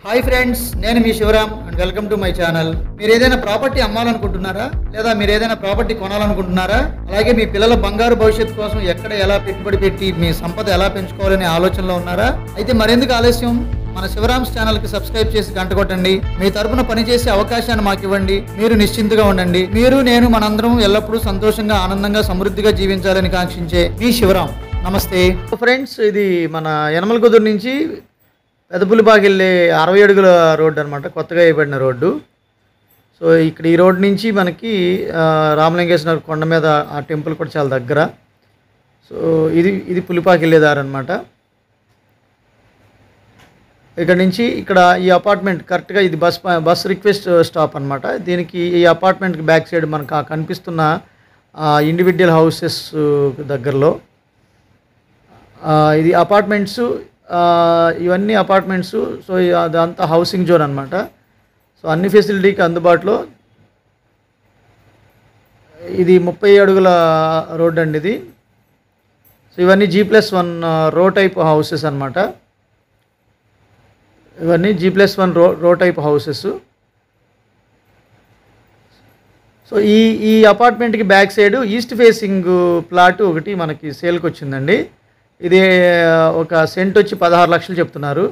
hi friends నేను మీ Sivaram and welcome to my channel మీరు ఏదైనా ప్రాపర్టీ అమ్మాలనుకుంటున్నారా లేదా మీరు ఏదైనా ప్రాపర్టీ కొనాలనుకుంటున్నారా అలాగే మీ పిల్లల బంగారు భవిష్యత్తు కోసం ఎక్కడ ఎలా పెట్టుబడి పెట్టి మీ సంపద ఎలా పెంచుకోవాలనే ఆలోచనలో ఉన్నారా అయితే మరెందుకు ఆలస్యం మన శివరామ్స్ ఛానల్ కి సబ్స్క్రైబ్ చేసి గంట కొట్టండి మీ తరపున పనిచేసే అవకాశాన్ని మాకు ఇవ్వండి మీరు నిశ్చింతగా ఉండండి మీరు నేను మనందరం ఎల్లప్పుడూ సంతోషంగా ఆనందంగా సమృద్ధిగా జీవించాలని కాంక్షించే మీ శివరాం నమస్తే ఫ్రెండ్స్ ఇది మన యనమల కుదురు నుంచి పెదపులిబాగ్ వెళ్ళే అరవై అడుగుల రోడ్డు అనమాట కొత్తగా వేయబడిన రోడ్డు సో ఇక్కడ ఈ రోడ్ నుంచి మనకి ఆ, రామలింగేశ్వర కొండ మీద ఆ టెంపుల్ కూడా చాలా దగ్గర సో ఇది ఇది పులిపాకి వెళ్ళేదారు అనమాట ఇక్కడ నుంచి ఇక్కడ ఈ అపార్ట్మెంట్ కరెక్ట్గా ఇది బస్ బస్ రిక్వెస్ట్ స్టాప్ అనమాట దీనికి ఈ అపార్ట్మెంట్కి బ్యాక్ సైడ్ మనకు ఆ కనిపిస్తున్న ఇండివిజువల్ హౌసెస్ దగ్గరలో ఆ, ఇది అపార్ట్మెంట్స్ ఆ, ఇవన్నీ అపార్ట్మెంట్స్ సో ఇ- అదంతా హౌసింగ్ జోన్ అనమాట సో అన్ని ఫెసిలిటీకి అందుబాటులో ఇది ముప్పై అడుగుల రోడ్ అండి ఇది సో ఇవన్నీ G plus one row type houses అనమాట ఇవన్నీ జీ ప్లస్ వన్ రో రో టైప్ హౌసెస్ సో ఈ ఈ అపార్ట్మెంట్కి back side east facing plot ఒకటి మనకి సేల్కి వచ్చిందండి ఇది ఒక సెంట్ వచ్చి పదహారు లక్షలు చెప్తున్నారు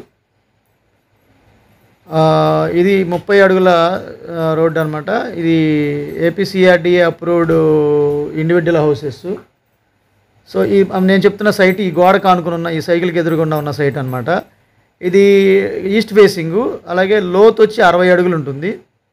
ఆ, ఇది ముప్పై అడుగుల ఆ, రోడ్డు అనమాట ఇది APCRDA approved individual houses so ఈ నేను చెప్తున్న సైట్ ఈ గోడ కానుకుని ఉన్న ఈ సైకిల్కి ఎదురుగుండా ఉన్న సైట్ అనమాట ఇది ఈస్ట్ ఫేసింగ్ అలాగే లోత్ వచ్చి అరవై అడుగులు ఉంటుంది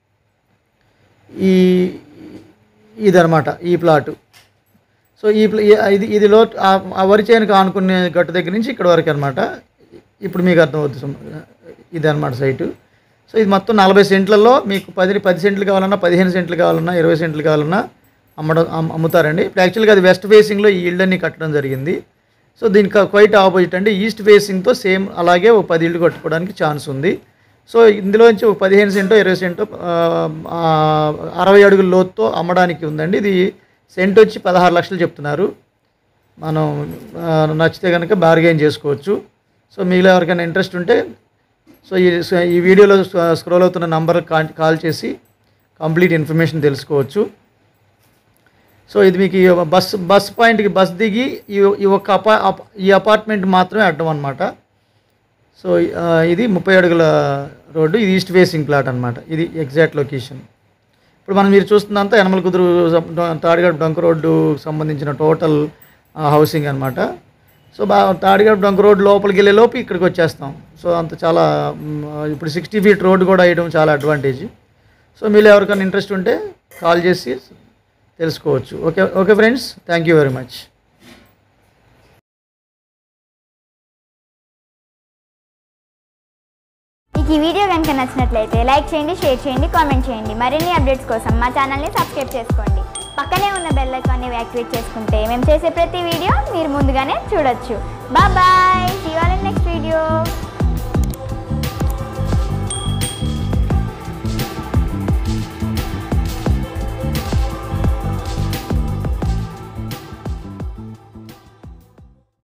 ఈ ఇదనమాట ఈ ప్లాటు సో ఈ ప్ల- ఈ- ఇది ఇది లో ఆ- ఆ వరి చేనుకు ఆనుకునే గట్టు దగ్గర నుంచి ఇక్కడ వరకు అనమాట ఇప్పుడు మీకు అర్థమవుతుంది సుమ- ఇది అనమాట సైటు సో ఇది మొత్తం నలభై సెంట్లలో మీకు పది పది సెంట్లు కావాలన్నా పదిహేను సెంట్లు కావాలన్నా ఇరవై సెంట్లు కావాలన్నా అమ్మడం అమ్- అమ్ముతారండి ఇప్పుడు యాక్చువల్గా అది వెస్ట్ ఫేసింగ్లో ఈ ఇల్డ్ అన్ని కట్టడం జరిగింది సో దీనికి క్వైట్ ఆపోజిట్ అండి ఈస్ట్ ఫేసింగ్తో సేమ్ అలాగే ఒక పది ఇళ్ళు కట్టుకోవడానికి ఛాన్స్ ఉంది సో ఇందులోంచి ఒక పదిహేను సెంటో ఇరవై సెంటో ఆ, ఆ, అరవై అడుగుల లోతుతో అమ్మడానికి ఉందండి ఇది సెంట్ వచ్చి పదహారు లక్షలు చెప్తున్నారు మనం ఆ, నచ్చితే కనుక బార్గెన్ చేసుకోవచ్చు సో మీలో ఎవరికైనా ఇంట్రెస్ట్ ఉంటే సో ఈ సో ఈ వీడియోలో స్క్రో- స్క్రోల్ అవుతున్న నంబర్ కాల్ చేసి కంప్లీట్ ఇన్ఫర్మేషన్ తెలుసుకోవచ్చు సో ఇది మీకు ఈ బస్ బస్ పాయింట్కి బస్ దిగి ఈ ఈ ఒక్క అపా అప- ఈ అపార్ట్మెంట్ మాత్రమే అడ్డం అనమాట సో ఆ, ఇది ముప్పై అడుగుల రోడ్డు ఇది ఈస్ట్ ఫేసింగ్ ప్లాట్ అనమాట ఇది ఎగ్జాక్ట్ లొకేషన్ ఇప్పుడు మనం మీరు చూస్తుందంతా యనమల కుదురు సం- తాడిగడ డొంక రోడ్డు సంబంధించిన టోటల్ హౌసింగ్ అనమాట సో బా తాడిగడ డొంక రోడ్డు లోపలికి వెళ్ళే లోపు ఇక్కడికి వచ్చేస్తాం సో అంత చాలా మ్, ఇప్పుడు సిక్స్టీ ఫీట్ రోడ్డు కూడా వేయడం చాలా అడ్వాంటేజ్ సో మీరు ఎవరికైనా ఇంట్రెస్ట్ ఉంటే కాల్ చేసి తెలుసుకోవచ్చు okay okay friends thank you very much మీకు ఈ వీడియో కనుక నచ్చినట్లయితే లైక్ చేయండి షేర్ చేయండి కామెంట్ చేయండి మరిన్ని అప్డేట్స్ కోసం మా ఛానల్ని సబ్స్క్రైబ్ చేసుకోండి పక్కనే ఉన్న బెల్ ఐకాన్ని యాక్టివేట్ చేసుకుంటే మేము చేసే ప్రతి వీడియో మీరు ముందుగానే చూడొచ్చు bye see all in next video